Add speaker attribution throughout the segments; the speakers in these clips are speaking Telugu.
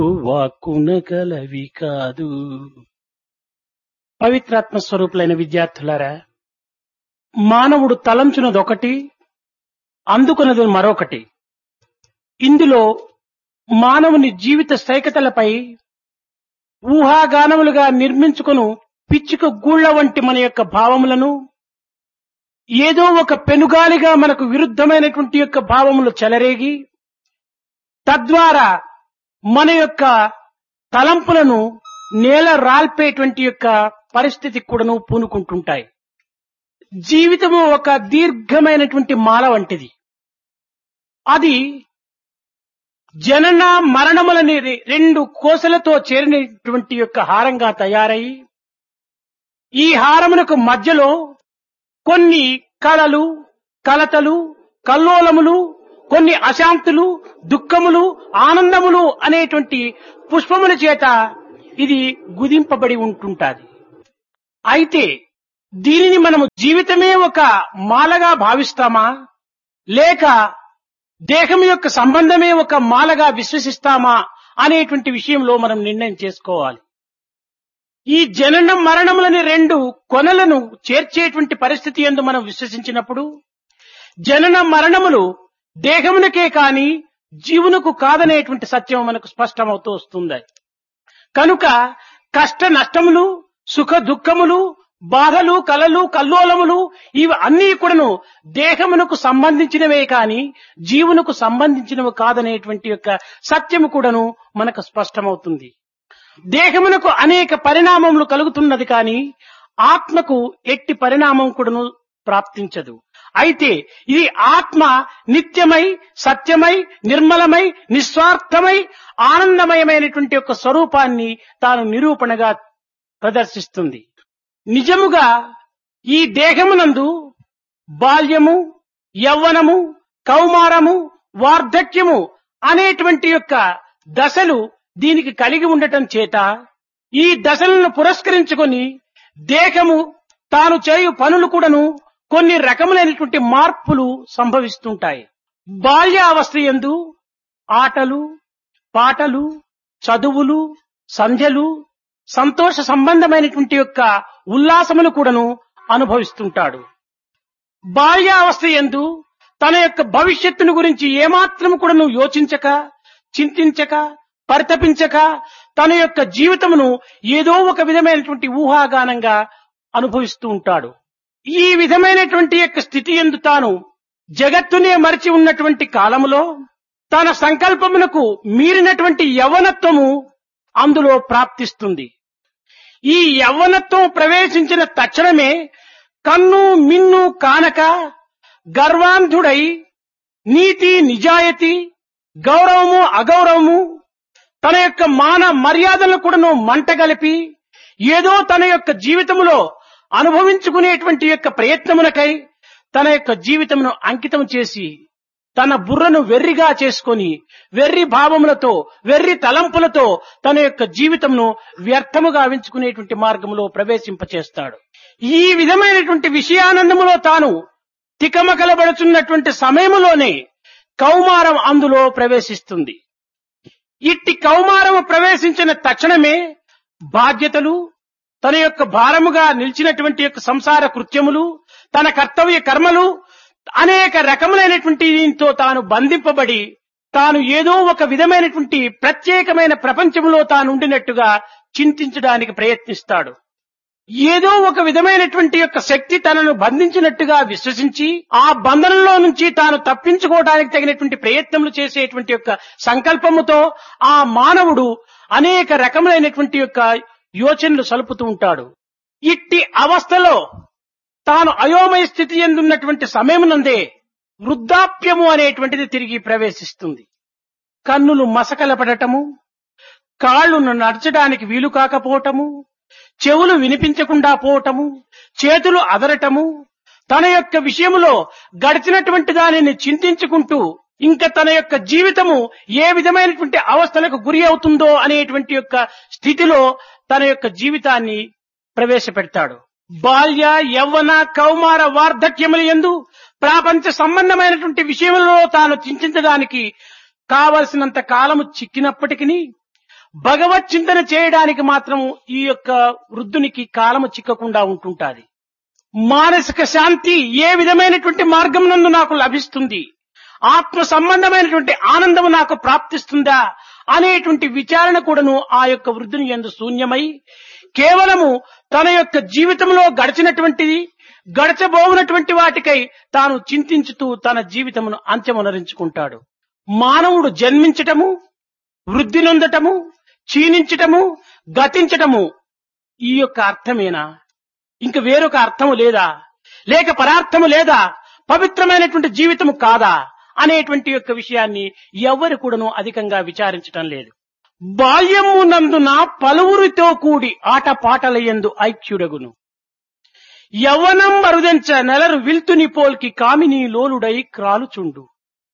Speaker 1: వాక్కున కలవి కాదు పవిత్రాత్మ స్వరూపులైన విద్యార్థులారా మానవుడు తలంచున్నదొకటి అందుకున్నది మరొకటి ఇందులో మానవుని జీవిత స్థైకతలపై ఊహాగానములుగా నిర్మించుకొను పిచ్చుక గూళ్ల వంటి మన యొక్క భావములను ఏదో ఒక పెనుగాలిగా మనకు విరుద్ధమైనటువంటి యొక్క భావములు చెలరేగి తద్వారా మన యొక్క తలంపులను నేల రాల్పేటువంటి యొక్క పరిస్థితి కూడాను పూనుకుంటుంటాయి జీవితము ఒక దీర్ఘమైనటువంటి మాల వంటిది అది జనన మరణములని రెండు కోసలతో చేరినటువంటి యొక్క హారంగా తయారై ఈ హారమునకు మధ్యలో కొన్ని కళలు కలతలు కల్లోలములు కొన్ని అశాంతులు దుఃఖములు ఆనందములు అనేటువంటి పుష్పముల చేత ఇది గుదింపబడి ఉంటుంటాది అయితే దీనిని మనము జీవితమే ఒక మాలగా భావిస్తామా లేక దేహం యొక్క సంబంధమే ఒక మాలగా విశ్వసిస్తామా అనేటువంటి విషయంలో మనం నిర్ణయం చేసుకోవాలి ఈ జననం మరణములని రెండు కొనలను చేర్చేటువంటి పరిస్థితి ఎందు మనం విశ్వసించినప్పుడు జనన మరణములు దేహమునకే కాని జీవునకు కాదనేటువంటి సత్యం మనకు స్పష్టమవుతూ వస్తుంది కనుక కష్ట నష్టములు సుఖ దుఃఖములు బాధలు కలలు కల్లోలములు ఇవి అన్నీ కూడాను దేహమునకు సంబంధించినవే కాని జీవునకు సంబంధించినవి కాదనేటువంటి యొక్క సత్యము కూడాను మనకు స్పష్టమవుతుంది దేహమునకు అనేక పరిణామములు కలుగుతున్నది కాని ఆత్మకు ఎట్టి పరిణామం కూడాను ప్రాప్తించదు అయితే ఇది ఆత్మ నిత్యమై సత్యమై నిర్మలమై నిస్వార్థమై ఆనందమయమైనటువంటి యొక్క స్వరూపాన్ని తాను నిరూపణగా ప్రదర్శిస్తుంది నిజముగా ఈ దేహమునందు బాల్యము యవ్వనము కౌమారము వార్ధక్యము అనేటువంటి యొక్క దశలు దీనికి కలిగి ఉండటం చేత ఈ దశలను పురస్కరించుకొని దేహము తాను చేయు పనులు కూడాను కొన్ని రకములైనటువంటి మార్పులు సంభవిస్తుంటాయి బాల్యావస్థ ఎందు ఆటలు పాటలు చదువులు సంధ్యలు సంతోష సంబంధమైనటువంటి యొక్క ఉల్లాసములు కూడాను అనుభవిస్తుంటాడు బాల్యావస్థ ఎందు తన యొక్క భవిష్యత్తును గురించి ఏమాత్రం కూడాను యోచించక చింతించక పరితపించక తన యొక్క జీవితమును ఏదో ఒక విధమైనటువంటి ఊహాగానంగా అనుభవిస్తూ ఉంటాడు ఈ విధమైనటువంటి యొక్క స్థితి ఎందు తాను జగత్తునే మరిచి ఉన్నటువంటి కాలములో తన సంకల్పమునకు మీరినటువంటి యవనత్వము అందులో ప్రాప్తిస్తుంది ఈ యవ్వనత్వం ప్రవేశించిన తక్షణమే కన్ను మిన్ను కానక గర్వాంధుడై నీతి నిజాయితీ గౌరవము అగౌరవము తన యొక్క మాన మర్యాదలను కూడాను మంటగలిపి ఏదో తన యొక్క జీవితములో అనుభవించుకునేటువంటి యొక్క ప్రయత్నమునకై తన యొక్క జీవితమును అంకితం చేసి తన బుర్రను వెర్రిగా చేసుకొని వెర్రి భావములతో వెర్రి తలంపులతో తన యొక్క జీవితంను వ్యర్థముగా వించుకునేటువంటి మార్గంలో ప్రవేశింపచేస్తాడు ఈ విధమైనటువంటి విషయానందములో తాను తికమకలబడుచున్నటువంటి సమయములోనే కౌమారం అందులో ప్రవేశిస్తుంది ఇట్టి కౌమారము ప్రవేశించిన తక్షణమే బాధ్యతలు తన యొక్క భారముగా నిలిచినటువంటి యొక్క సంసార కృత్యములు తన కర్తవ్య కర్మలు అనేక రకములైనటువంటి దీంతో తాను బంధింపబడి తాను ఏదో ఒక విధమైనటువంటి ప్రత్యేకమైన ప్రపంచంలో తాను ఉండినట్టుగా చింతించడానికి ప్రయత్నిస్తాడు ఏదో ఒక విధమైనటువంటి యొక్క శక్తి తనను బంధించినట్టుగా విశ్వసించి ఆ బంధనంలో నుంచి తాను తప్పించుకోవడానికి తగినటువంటి ప్రయత్నములు చేసేటువంటి యొక్క సంకల్పముతో ఆ మానవుడు అనేక రకములైనటువంటి యొక్క యోచనలు సలుపుతూ ఉంటాడు ఇట్టి అవస్థలో తాను అయోమయ స్థితి ఎందున్నటువంటి సమయమునందే వృద్ధాప్యము అనేటువంటిది తిరిగి ప్రవేశిస్తుంది కన్నులు మసకలపడటము కాళ్ళు నడచడానికి వీలు కాకపోవటము చెవులు వినిపించకుండా పోవటము చేతులు అదరటము తన యొక్క విషయములో గడిచినటువంటి దానిని చింతించుకుంటూ ఇంకా తన యొక్క జీవితము ఏ విధమైనటువంటి అవస్థలకు గురి అవుతుందో అనేటువంటి యొక్క స్థితిలో తన యొక్క జీవితాన్ని ప్రవేశపెడతాడు బాల్య యవ్వన కౌమార వార్ధక్యముల ఎందు ప్రాపంచ సంబంధమైనటువంటి విషయంలో తాను చింతించడానికి కావలసినంత కాలము చిక్కినప్పటికీ భగవత్ చింతన చేయడానికి మాత్రం ఈ యొక్క వృద్ధునికి కాలము చిక్కకుండా ఉంటుంటాది మానసిక శాంతి ఏ విధమైనటువంటి మార్గం నందు నాకు లభిస్తుంది ఆత్మ సంబంధమైనటువంటి ఆనందం నాకు ప్రాప్తిస్తుందా అనేటువంటి విచారణ కూడాను ఆ యొక్క వృద్ధుని ఎందు శూన్యమై కేవలము తన యొక్క జీవితంలో గడిచినటువంటిది గడచబోవునటువంటి వాటికై తాను చింతించుతూ తన జీవితమును అంత్యమునరించుకుంటాడు మానవుడు జన్మించటము వృద్ధి నొందటము క్షీణించటము గతించటము ఈ యొక్క అర్థమేనా ఇంక వేరొక అర్థము లేదా లేక పరార్థము లేదా పవిత్రమైనటువంటి జీవితము కాదా అనేటువంటి యొక్క విషయాన్ని ఎవరు కూడాను అధికంగా విచారించటం లేదు బాల్యము నందున పలువురితో కూడి ఆట పాటలయందు ఐక్యుడగును యవ్వనం మరుదెంచ నెలరు విల్తుని పోల్కి కామిని లోలుడై క్రాలుచుండు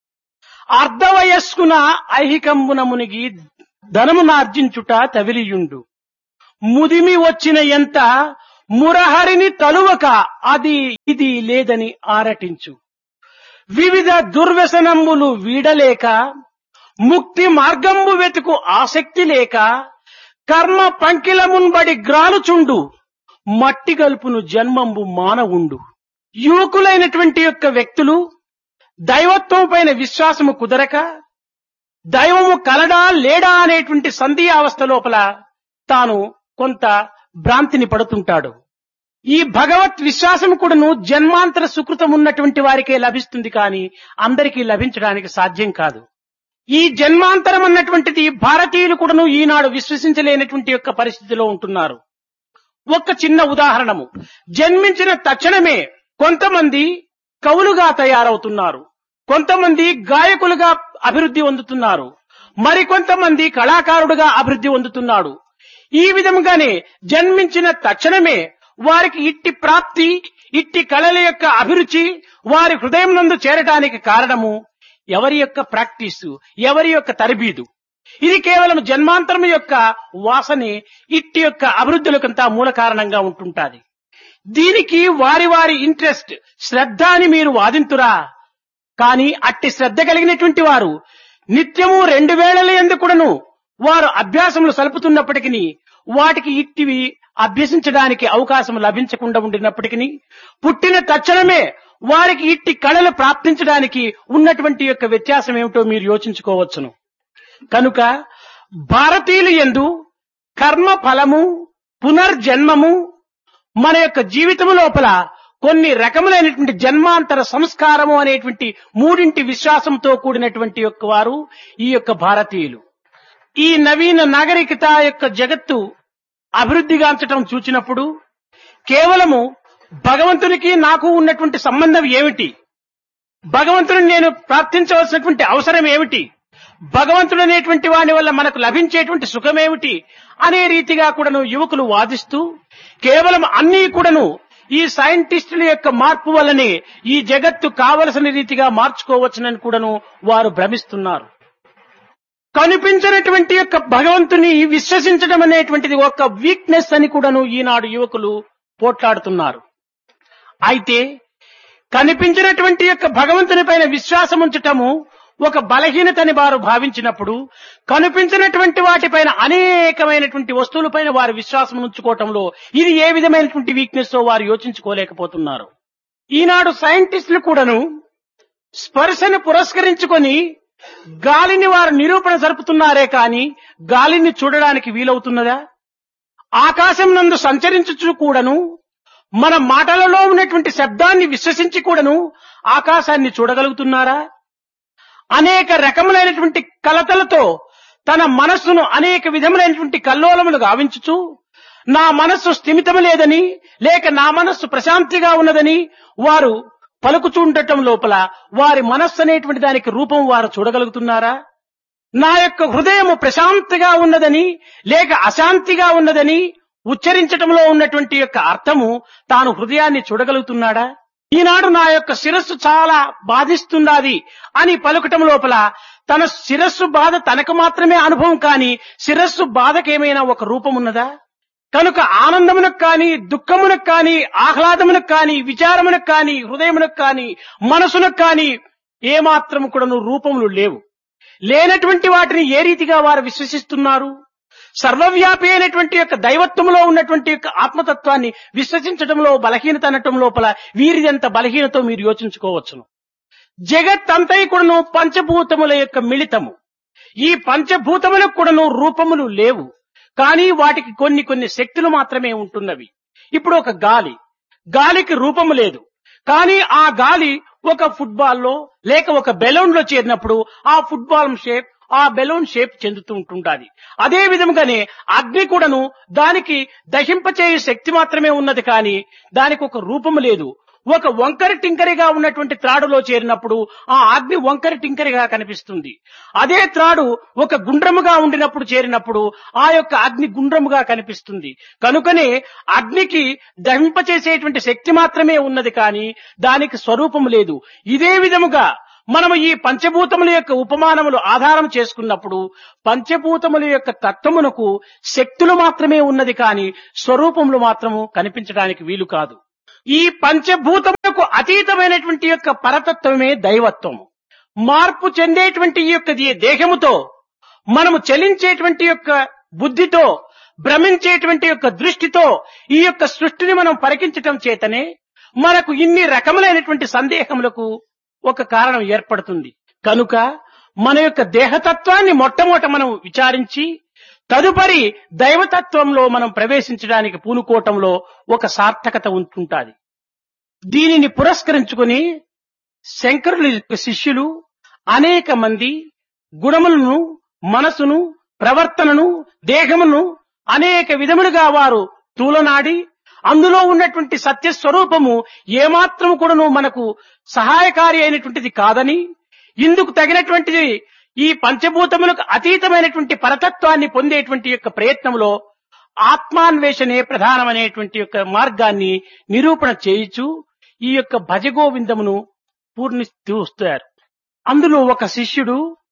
Speaker 1: అర్ధవయస్కున ఐహికంబున మునిగి ధనమునార్జించుట తవిలియుండు ముదిమి వచ్చిన ఎంత మురహరిని తలువక అది ఇది లేదని ఆరటించు వివిధ దుర్వ్యసనములు వీడలేక ముక్తి మార్గంబు వెతుకు ఆసక్తి లేక కర్మ పంకిలమున్బడి గ్రాలుచుండు మట్టి గల్పును జన్మంబు మానవుండు యువకులైనటువంటి యొక్క వ్యక్తులు దైవత్వం పైన విశ్వాసము కుదరక దైవము కలడా లేడా అనేటువంటి సంధియావస్థ లోపల తాను కొంత భ్రాంతిని పడుతుంటాడు ఈ భగవత్ విశ్వాసం కూడాను జన్మాంతర సుకృతం ఉన్నటువంటి వారికే లభిస్తుంది కానీ అందరికీ లభించడానికి సాధ్యం కాదు ఈ జన్మాంతరం అన్నటువంటిది భారతీయులు కూడాను ఈనాడు విశ్వసించలేనటువంటి యొక్క పరిస్థితిలో ఉంటున్నారు ఒక్క చిన్న ఉదాహరణము జన్మించిన తక్షణమే కొంతమంది కవులుగా తయారవుతున్నారు కొంతమంది గాయకులుగా అభివృద్ధి పొందుతున్నారు మరికొంతమంది కళాకారుడుగా అభివృద్ధి పొందుతున్నాడు ఈ విధంగానే జన్మించిన తక్షణమే వారికి ఇట్టి ప్రాప్తి ఇట్టి కళల యొక్క అభిరుచి వారి హృదయం నందు చేరటానికి కారణము ఎవరి యొక్క ప్రాక్టీసు ఎవరి యొక్క తరబీదు ఇది కేవలం జన్మాంతరం యొక్క వాసనే ఇట్టి యొక్క అభివృద్ధులకంతా మూల కారణంగా ఉంటుంటాది దీనికి వారి వారి ఇంట్రెస్ట్ శ్రద్ధ అని మీరు వాదింతురా కానీ అట్టి శ్రద్ధ కలిగినటువంటి వారు నిత్యము రెండు వేళల ఎందుకుడను వారు అభ్యాసములు సలుపుతున్నప్పటికీ వాటికి ఇట్టివి అభ్యసించడానికి అవకాశం లభించకుండా ఉండినప్పటికీ పుట్టిన తక్షణమే వారికి ఇట్టి కళలు ప్రాప్తించడానికి ఉన్నటువంటి యొక్క వ్యత్యాసం ఏమిటో మీరు యోచించుకోవచ్చును కనుక భారతీయులు ఎందు కర్మ ఫలము పునర్జన్మము మన యొక్క జీవితము లోపల కొన్ని రకములైనటువంటి జన్మాంతర సంస్కారము అనేటువంటి మూడింటి విశ్వాసంతో కూడినటువంటి యొక్క వారు ఈ యొక్క భారతీయులు ఈ నవీన నాగరికత యొక్క జగత్తు అభివృద్ధిగాంచటం చూచినప్పుడు కేవలము భగవంతునికి నాకు ఉన్నటువంటి సంబంధం ఏమిటి భగవంతుని నేను ప్రార్థించవలసినటువంటి అవసరం ఏమిటి భగవంతుడు అనేటువంటి వాని వల్ల మనకు లభించేటువంటి సుఖమేమిటి అనే రీతిగా కూడాను యువకులు వాదిస్తూ కేవలం అన్నీ కూడాను ఈ సైంటిస్టుల యొక్క మార్పు వల్లనే ఈ జగత్తు కావలసిన రీతిగా మార్చుకోవచ్చునని కూడాను వారు భ్రమిస్తున్నారు కనిపించినటువంటి యొక్క భగవంతుని విశ్వసించడం అనేటువంటిది ఒక వీక్నెస్ అని కూడాను ఈనాడు యువకులు పోట్లాడుతున్నారు అయితే కనిపించినటువంటి యొక్క భగవంతుని పైన విశ్వాసం ఉంచటము ఒక బలహీనతని వారు భావించినప్పుడు కనిపించినటువంటి వాటిపైన అనేకమైనటువంటి వస్తువులపైన వారు విశ్వాసం ఉంచుకోవటంలో ఇది ఏ విధమైనటువంటి వీక్నెస్ వారు యోచించుకోలేకపోతున్నారు ఈనాడు సైంటిస్టులు కూడాను స్పర్శను పురస్కరించుకొని గాలిని వారు నిరూపణ జరుపుతున్నారే కాని గాలిని చూడడానికి వీలవుతున్నదా ఆకాశం నందు సంచరించుచు కూడాను మన మాటలలో ఉన్నటువంటి శబ్దాన్ని విశ్వసించి కూడాను ఆకాశాన్ని చూడగలుగుతున్నారా అనేక రకములైనటువంటి కలతలతో తన మనస్సును అనేక విధములైనటువంటి కల్లోలములు గావించుచు నా మనస్సు స్థిమితం లేదని లేక నా మనస్సు ప్రశాంతిగా ఉన్నదని వారు పలుకుచుండటం లోపల వారి మనస్సు అనేటువంటి దానికి రూపం వారు చూడగలుగుతున్నారా నా యొక్క హృదయము ప్రశాంతిగా ఉన్నదని లేక అశాంతిగా ఉన్నదని ఉచ్చరించటంలో ఉన్నటువంటి యొక్క అర్థము తాను హృదయాన్ని చూడగలుగుతున్నాడా ఈనాడు నా యొక్క శిరస్సు చాలా బాధిస్తున్నది అని పలుకటం లోపల తన శిరస్సు బాధ తనకు మాత్రమే అనుభవం కాని శిరస్సు బాధకేమైనా ఒక రూపం ఉన్నదా కనుక ఆనందమునకు కాని దుఃఖమునకు కాని ఆహ్లాదమునకు కాని విచారమునకు కాని హృదయమునకు కాని మనసునకు కాని ఏమాత్రము కూడాను రూపములు లేవు లేనటువంటి వాటిని ఏ రీతిగా వారు విశ్వసిస్తున్నారు సర్వవ్యాపి అయినటువంటి యొక్క దైవత్వంలో ఉన్నటువంటి యొక్క ఆత్మతత్వాన్ని విశ్వసించడంలో బలహీనత అనటం లోపల వీరిదెంత బలహీనతో మీరు యోచించుకోవచ్చును జగత్ అంతై కూడాను పంచభూతముల యొక్క మిళితము ఈ పంచభూతములకు కూడాను రూపములు లేవు కానీ వాటికి కొన్ని కొన్ని శక్తులు మాత్రమే ఉంటున్నవి ఇప్పుడు ఒక గాలి గాలికి రూపము లేదు కానీ ఆ గాలి ఒక ఫుట్బాల్లో లేక ఒక బెలూన్ లో చేరినప్పుడు ఆ ఫుట్బాల్ షేప్ ఆ బెలూన్ షేప్ చెందుతూ ఉంటుండాలి అదే విధముగానే అగ్ని కూడాను దానికి దహింపచేయు శక్తి మాత్రమే ఉన్నది కానీ దానికి ఒక రూపము లేదు ఒక వంకర టింకరిగా ఉన్నటువంటి త్రాడులో చేరినప్పుడు ఆ అగ్ని వంకర టింకరిగా కనిపిస్తుంది అదే త్రాడు ఒక గుండ్రముగా ఉండినప్పుడు చేరినప్పుడు ఆ యొక్క అగ్ని గుండ్రముగా కనిపిస్తుంది కనుకనే అగ్నికి దహింపచేసేటువంటి శక్తి మాత్రమే ఉన్నది కానీ దానికి స్వరూపము లేదు ఇదే విధముగా మనము ఈ పంచభూతముల యొక్క ఉపమానములు ఆధారం చేసుకున్నప్పుడు పంచభూతముల యొక్క తత్వమునకు శక్తులు మాత్రమే ఉన్నది కానీ స్వరూపములు మాత్రము కనిపించడానికి వీలు కాదు ఈ పంచభూతములకు అతీతమైనటువంటి యొక్క పరతత్వమే దైవత్వము మార్పు చెందేటువంటి ఈ యొక్క ఈ దేహముతో మనము చలించేటువంటి యొక్క బుద్ధితో భ్రమించేటువంటి యొక్క దృష్టితో ఈ యొక్క సృష్టిని మనం పరికించటం చేతనే మనకు ఇన్ని రకములైనటువంటి సందేహములకు ఒక కారణం ఏర్పడుతుంది కనుక మన యొక్క దేహతత్వాన్ని మొట్టమొదట మనం విచారించి తదుపరి దైవతత్వంలో మనం ప్రవేశించడానికి పూనుకోవటంలో ఒక సార్థకత ఉంటుంటాది దీనిని పురస్కరించుకుని శంకరుల యొక్క శిష్యులు అనేక మంది గుణములను మనసును ప్రవర్తనను దేహమును అనేక విధములుగా వారు తూలనాడి అందులో ఉన్నటువంటి సత్య స్వరూపము ఏమాత్రము కూడాను మనకు సహాయకారి అయినటువంటిది కాదని ఇందుకు తగినటువంటిది ఈ పంచభూతములకు అతీతమైనటువంటి పరతత్వాన్ని పొందేటువంటి యొక్క ప్రయత్నంలో ఆత్మాన్వేషణే ప్రధానమైనటువంటి యొక్క మార్గాన్ని నిరూపణ చేయిచు ఈ యొక్క భజగోవిందమును పూర్ణిస్తూ వస్తారు అందులో ఒక శిష్యుడు